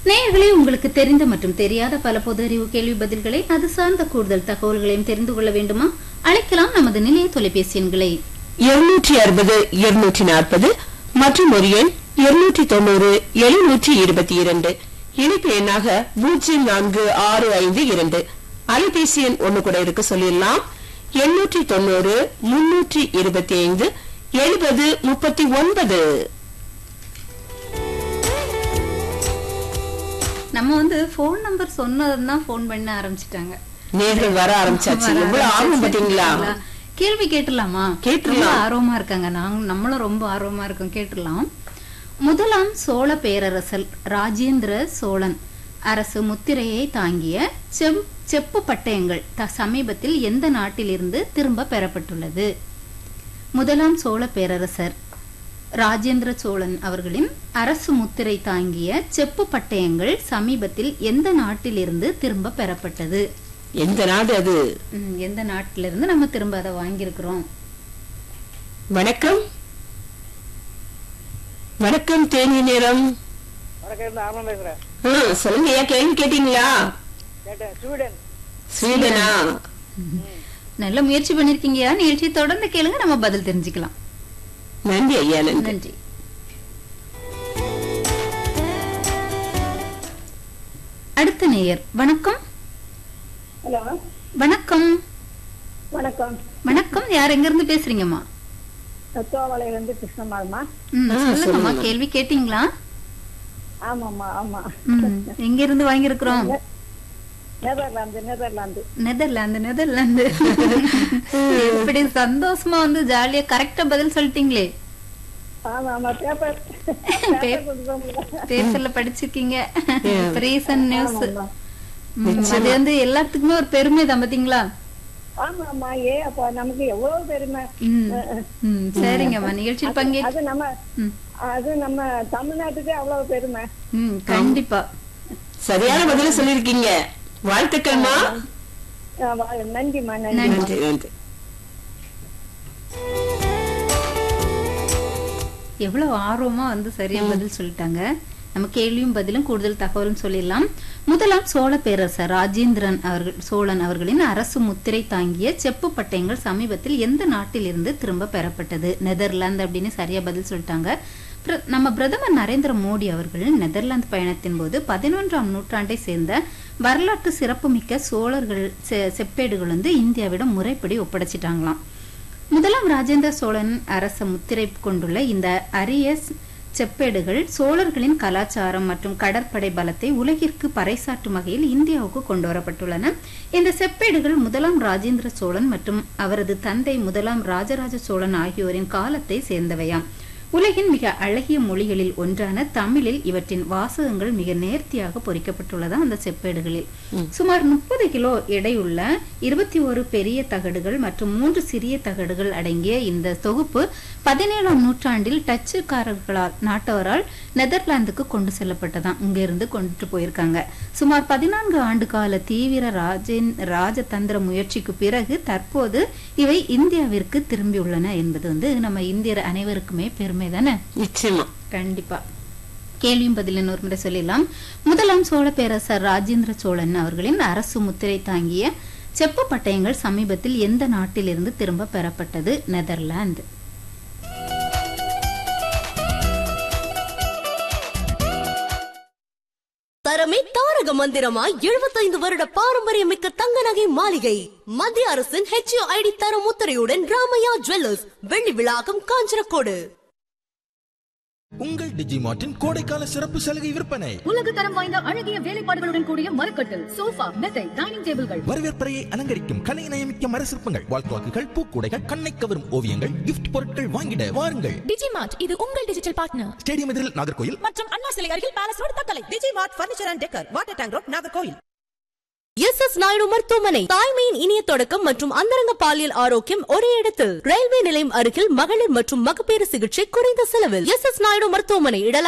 நேயர்களே உங்களுக்கு தெரிந்த மற்றும் தெரியாத பல பொது அறிவு கேள்வி பதில்களை அது சார்ந்த கூடுதல் தகவல்களையும் தெரிந்து கொள்ள வேண்டுமா அழைக்கலாம் நமது நிலைய தொலைபேசி எண்களை இருநூற்றி அறுபது இருநூற்றி நாற்பது மற்றும் ஒரு எண் இருநூற்றி தொண்ணூறு எழுநூற்றி இருபத்தி இரண்டு இணைப்பு எண்ணாக பூஜ்ஜியம் நான்கு ஆறு ஐந்து இரண்டு அலைபேசி எண் ஒண்ணு கூட இருக்கு சொல்லிடலாம் எண்ணூற்றி தொண்ணூறு முன்னூற்றி இருபத்தி ஐந்து எழுபது முப்பத்தி ஒன்பது நம்ம வந்து போன் நம்பர் சொன்னதும் தான் போன் பண்ண ஆரம்பிச்சிட்டாங்க நேர்கள் வர ஆரம்பிச்சாச்சு வர எவ்வளவு ஆர்வம் ஆரம்பிச்சாச்சு. பாத்தீங்களா கேள்வி கேட்டுடலாமா கேட்டுடலாம். ரொம்ப ஆர்வமா இருக்காங்க நாங்க நம்மளும் ரொம்ப ஆர்வமா இருக்கோம் கேட்டுடலாம் முதலாம் சோழ பேரரசர் ராஜேந்திர சோழன் அரசு முத்திரையை தாங்கிய செம் செப்பு பட்டயங்கள் த- சமீபத்தில் எந்த நாட்டிலிருந்து திரும்ப பெறப்பட்டுள்ளது முதலாம் சோழ பேரரசர் ராஜேந்திர சோழன் அவர்களின் அரசு முத்திரை தாங்கிய செப்பு பட்டயங்கள் சமீபத்தில் எந்த நாட்டிலிருந்து திரும்ப பெறப்பட்டது எந்த நாடு அது ம், எந்த நாட்டில இருந்து நம்ம திரும்ப அதை வாங்கியிருக்கிறோம் வணக்கம் வணக்கம் தேனி நேரம் வணக்கம் இருந்து ஆர்வம் பேசுறேன் ஆ, சொல்லுங்க ஐயா கேள்வி கேட்டீங்களா கேட்டேன் ஸ்வீடன் ஸ்வீடனா நல்ல முயற்சி பண்ணிருக்கீங்கயா நிகழ்ச்சி தொடர்ந்து கேளுங்க நம்ம பதில் தெரிஞ்சுக்கலாம் நன்றி ஐயா நன்றி நன்றி அடுத்த நேயர் வணக்கம் ஹலோ வணக்கம் வணக்கம் வணக்கம் யார் எங்க இருந்து பேசுறீங்கம்மா தோவளையிலிருந்து கிருஷ்ணமாள்மா ம், ஆ, சொல்லுங்கம்மா சொல்லுங்கம்மா. கேள்வி கேட்டீங்களா ஆமாம்மா ஆமா ம், எங்க இருந்து வாங்கியிருக்கிறோம் நெதர்லாந்து நெதர்லாந்து நெதர்லாந்து நெதர்லாந்து எப்படி சந்தோஷமா வந்து ஜாலியா கரெக்டா பதில் சொல்லிட்டீங்களே ஆமா ஆமா பேப்பர் பேப்பர்ல படிச்சிருக்கீங்க ரீசன்ட் நியூஸ் ஆமாம்மா. அது வந்து எல்லாத்துக்குமே ஒரு பெருமை தான் பாத்தீங்களா ஆமா ஆமா ஏ அப்ப நமக்கு எவ்வளவு பெருமை ம். ம், சரிங்கம்மா நிகழ்ச்சியில் பங்கே அது நம்ம ம். அது நம்ம தமிழ்நாட்டுக்கு அவ்வளவு பெருமை ம் கண்டிப்பா சரியான பதில சொல்லிருக்கீங்க வாழ்த்துக்கள்மா ஆ, வா- நன்றிம்மா நன்றி நன்றி நன்றி எவ்வளவு ஆர்வமா வந்து சரியா பதில் சொல்லிட்டாங்க நம்ம கேள்வியும் பதிலும் கூடுதல் தகவலும் சொல்லிடலாம் முதலாம் சோழ பேரரசர் ராஜேந்திரன் அவர்கள் சோழன் அவர்களின் அரசு முத்திரை தாங்கிய செப்பு பட்டயங்கள் சமீபத்தில் எந்த நாட்டிலிருந்து திரும்ப பெறப்பட்டது நெதர்லாந்து அப்படின்னு சரியா பதில் சொல்லிட்டாங்க பிர- நம்ம பிரதமர் நரேந்திர மோடி அவர்கள் நெதர்லாந்து பயணத்தின் போது பதினொன்றாம் நூற்றாண்டை சேர்ந்த வரலாற்று சிறப்புமிக்க சோழர்கள் செ- செப்பேடுகள் வந்து இந்தியாவிடம் முறைப்படி ஒப்படைச்சிட்டாங்களாம் முதலாம் ராஜேந்திர சோழன் அரச முத்திரை கொண்டுள்ள இந்த அரிய ஸ்- செப்பேடுகள் சோழர்களின் கலாச்சாரம் மற்றும் கடற்படை பலத்தை உலகிற்கு பறைசாற்றும் வகையில் இந்தியாவுக்கு கொண்டு வரப்பட்டுள்ளன இந்த செப்பேடுகள் முதலாம் ராஜேந்திர சோழன் மற்றும் அவரது தந்தை முதலாம் ராஜராஜ சோழன் ஆகியோரின் காலத்தை சேர்ந்தவையாம் உலகின் மிக அழகிய மொழிகளில் ஒன்றான தமிழில் இவற்றின் வாசகங்கள் மிக நேர்த்தியாக பொறிக்கப்பட்டுள்ளதா அந்த செப்பேடுகளில் சுமார் முப்பது கிலோ எடையுள்ள இருபத்தி ஒரு பெரிய தகடுகள் மற்றும் மூன்று சிறிய தகடுகள் அடங்கிய இந்த தொகுப்பு பதினேழாம் நூற்றாண்டில் டச்சுக்காரர்களால் நாட்டவரால் நெதர்லாந்துக்கு கொண்டு செல்லப்பட்டதாம் இங்க இருந்து கொண்டுட்டு போயிருக்காங்க சுமார் பதினான்கு ஆண்டு கால தீவிர ராஜேன் ராஜதந்திர முயற்சிக்கு பிறகு தற்போது இவை இந்தியாவிற்கு திரும்பியுள்ளன என்பது வந்து நம்ம இந்தியர் அனைவருக்குமே பெருமை தானே நிச்சயமா கண்டிப்பா கேள்வியும் பதில் இன்னொரு முறை சொல்லிடலாம் முதலாம் சோழ பேரரசர் ராஜேந்திர சோழன் அவர்களின் அரசு முத்திரை தாங்கிய செப்பு பட்டயங்கள் சமீபத்தில் எந்த நாட்டிலிருந்து திரும்ப பெறப்பட்டது நெதர்லாந்து தரமே தாரக மந்திரமா 75 வருட பாரம்பரியமிக்க தங்க நகை மாளிகை மத்திய அரசின் ஹெச்ஐடி தர முத்திரையுடன் ராமையா ஜுவல்லர்ஸ் வெள்ளி விழாக்கம் காஞ்சனக்கோடு உங்கள் டிஜிமார்ட்டின் கோடைக்கால சிறப்பு சலுகை விற்பனை உலக தரம் வாய்ந்த அழகிய வேலைப்பாடுகளுடன் கூடிய மரக்கட்டில் சோஃபா மெத்தை டைனிங் டேபிள்கள் வரவேற்பறையை அலங்கரிக்கும் கலை நயமிக்க மர சிற்பங்கள் வால்குவாக்குகள் பூக்கூடைகள் கண்ணை கவரும் ஓவியங்கள் கிஃப்ட் பொருட்கள் வாங்கிட வாருங்கள் டிஜிமார்ட் இது உங்கள் டிஜிட்டல் பார்ட்னர் ஸ்டேடியம் எதிரில் நாகர்கோயில் மற்றும் அண்ணா சிலை அருகில் palace road Thuckalay Digimart furniture and decor water tank road Nagercoil S S Naidu மருத்துவமனை தாய்மையின் இனிய தொடக்கம் மற்றும் அந்தரங்க பாலியல் ஆரோக்கியம் ஒரே இடத்தில் ரயில்வே நிலையம் அருகில் மகளிர் மற்றும் மகப்பேறு சிகிச்சை குறைந்த செலவில் எஸ் எஸ் நாயுடு மருத்துவமனை இடலா